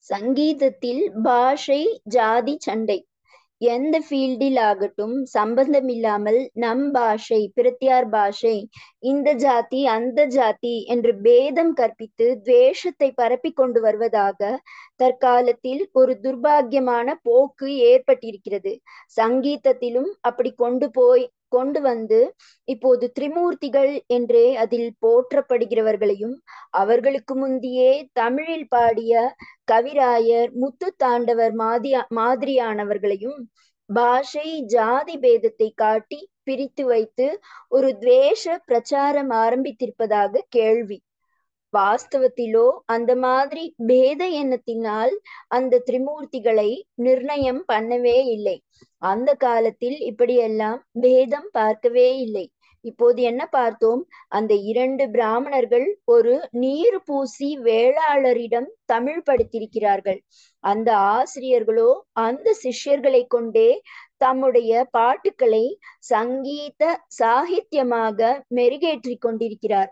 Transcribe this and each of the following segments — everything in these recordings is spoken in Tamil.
சங்கீதத்தில் பாஷை ஜாதி சண்டை எந்த ஃபீல்டில் ஆகட்டும் சம்பந்தமில்லாமல் நம் பாஷை பிரத்யார் பாஷை இந்த ஜாதி அந்த ஜாதி என்று பேதம் கற்பித்து துவேஷத்தை பரப்பி கொண்டு வருவதாக தற்காலத்தில் ஒரு துர்பாகியமான போக்கு ஏற்பட்டிருக்கிறது சங்கீதத்திலும் அப்படி கொண்டு போய் கொண்டு வந்து இப்போது திரிமூர்த்திகள் என்றே அதில் போற்றப்படுகிறவர்களையும் அவர்களுக்கு முந்தியே தமிழில் பாடிய கவிராயர் முத்து தாண்டவர் மாதியா மாதிரியானவர்களையும் பாஷை ஜாதி பேதத்தை காட்டி பிரித்து வைத்து ஒரு துவேஷ பிரச்சாரம் ஆரம்பித்திருப்பதாக கேள்வி வாஸ்தவத்திலோ அந்த மாதிரி பேத எண்ணத்தினால் அந்த திரிமூர்த்திகளை நிர்ணயம் பண்ணவே இல்லை அந்த காலத்தில் இப்படியெல்லாம் பேதம் பார்க்கவே இல்லை இப்போது என்ன பார்த்தோம் அந்த இரண்டு பிராமணர்கள் ஒரு நீர் பூசி வேளாளரிடம் தமிழ் படித்திருக்கிறார்கள் அந்த ஆசிரியர்களோ அந்த சிஷ்யர்களை கொண்டே தம்முடைய பாட்டுக்களை சங்கீத சாகித்யமாக மெருகேற்றி கொண்டிருக்கிறார்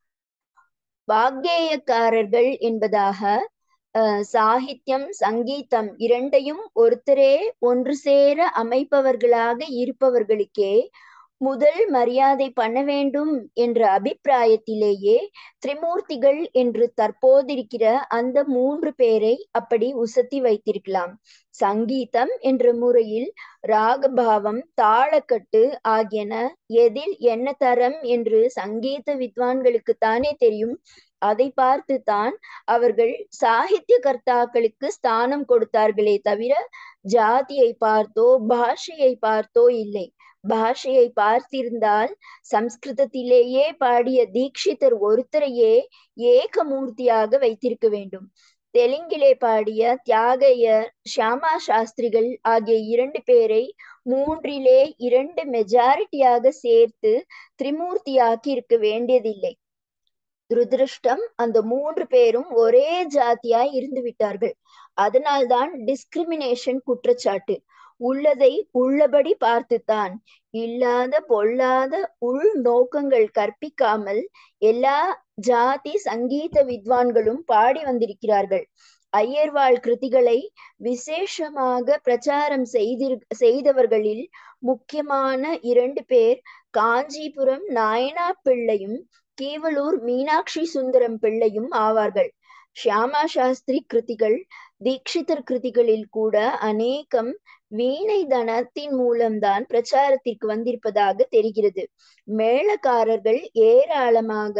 வாக்கேயக்காரர்கள் என்பதாக சாகித்யம் சங்கீதம் இரண்டையும் ஒருத்தரே ஒன்று சேர அமைப்பவர்களாக இருப்பவர்களுக்கே முதல் மரியாதை பண்ண வேண்டும் என்ற அபிப்பிராயத்திலேயே திரிமூர்த்திகள் என்று தற்போதிருக்கிற அந்த மூன்று பேரை அப்படி உசத்தி வைத்திருக்கலாம் சங்கீதம் என்ற முறையில் ராகபாவம் தாளக்கட்டு ஆகியன எதில் என்ன தரம் என்று சங்கீத வித்வான்களுக்கு தானே தெரியும் அதை பார்த்து தான் அவர்கள் சாகித்ய கர்த்தாக்களுக்கு ஸ்தானம் கொடுத்தார்களே தவிர ஜாதியை பார்த்தோ பாஷையை பார்த்தோ இல்லை பாஷையை பார்த்திருந்தால் சம்ஸ்கிருதத்திலேயே பாடிய தீட்சிதர் ஒருத்தரையே ஏகமூர்த்தியாக வைத்திருக்க வேண்டும் தெலுங்கிலே பாடிய தியாகையர் ஷியாமா சாஸ்திரிகள் ஆகிய இரண்டு பேரை மூன்றிலே இரண்டு மெஜாரிட்டியாக சேர்த்து திரிமூர்த்தியாக்கி இருக்க வேண்டியதில்லை துரதிருஷ்டம் அந்த மூன்று பேரும் ஒரே ஜாதியாய் இருந்து விட்டார்கள் அதனால்தான் டிஸ்கிரிமினேஷன் குற்றச்சாட்டு உள்ளதை உள்ளபடி பார்த்துத்தான் இல்லாத பொல்லாத உள் நோக்கங்கள் கற்பிக்காமல் எல்லா ஜாதி சங்கீத வித்வான்களும் பாடி வந்திருக்கிறார்கள் ஐயர்வாள் கிருதிகளை விசேஷமாக பிரச்சாரம் செய்திரு செய்தவர்களில் முக்கியமான இரண்டு பேர் காஞ்சிபுரம் நாயனா பிள்ளையும் கீவலூர் மீனாட்சி சுந்தரம் பிள்ளையும் ஆவார்கள் ஷியாமா சாஸ்திரி கிருதிகள் தீட்சிதர் கிருதிகளில் கூட அநேகம் வீணை தனத்தின் மூலம்தான் பிரச்சாரத்திற்கு வந்திருப்பதாக தெரிகிறது மேளக்காரர்கள் ஏராளமாக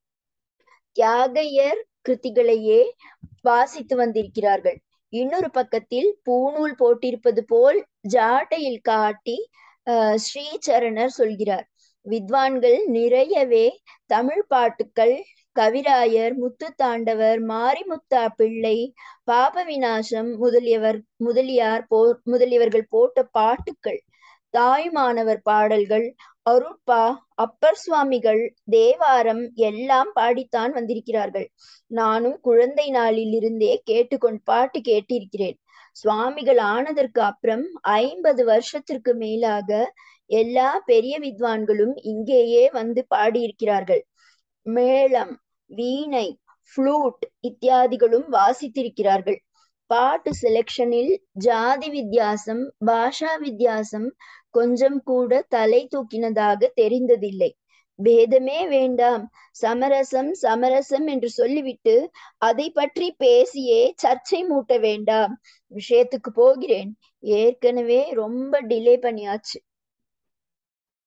தியாகையர் கிருதிகளையே வாசித்து வந்திருக்கிறார்கள் இன்னொரு பக்கத்தில் பூநூல் போட்டிருப்பது போல் ஜாட்டையில் காட்டி அஹ் ஸ்ரீசரணர் சொல்கிறார் வித்வான்கள் நிறையவே தமிழ் பாட்டுக்கள் கவிராயர் முத்து தாண்டவர் மாரிமுத்தா பிள்ளை பாப விநாசம் முதலியவர் முதலியார் போ முதலியவர்கள் போட்ட பாட்டுக்கள் தாயுமானவர் பாடல்கள் அருட்பா அப்பர் சுவாமிகள் தேவாரம் எல்லாம் பாடித்தான் வந்திருக்கிறார்கள் நானும் குழந்தை நாளில் இருந்தே கேட்டுக்கொண்டு பாட்டு கேட்டிருக்கிறேன் சுவாமிகள் ஆனதற்கு அப்புறம் ஐம்பது வருஷத்திற்கு மேலாக எல்லா பெரிய வித்வான்களும் இங்கேயே வந்து பாடியிருக்கிறார்கள் மேளம் வீணை ஃப்ளூட் இத்தியாதிகளும் வாசித்திருக்கிறார்கள் பாட்டு செலெக்ஷனில் ஜாதி வித்தியாசம் பாஷா வித்தியாசம் கொஞ்சம் கூட தலை தூக்கினதாக தெரிந்ததில்லை பேதமே வேண்டாம் சமரசம் சமரசம் என்று சொல்லிவிட்டு அதை பற்றி பேசியே சர்ச்சை மூட்ட வேண்டாம் விஷயத்துக்கு போகிறேன் ஏற்கனவே ரொம்ப டிலே பண்ணியாச்சு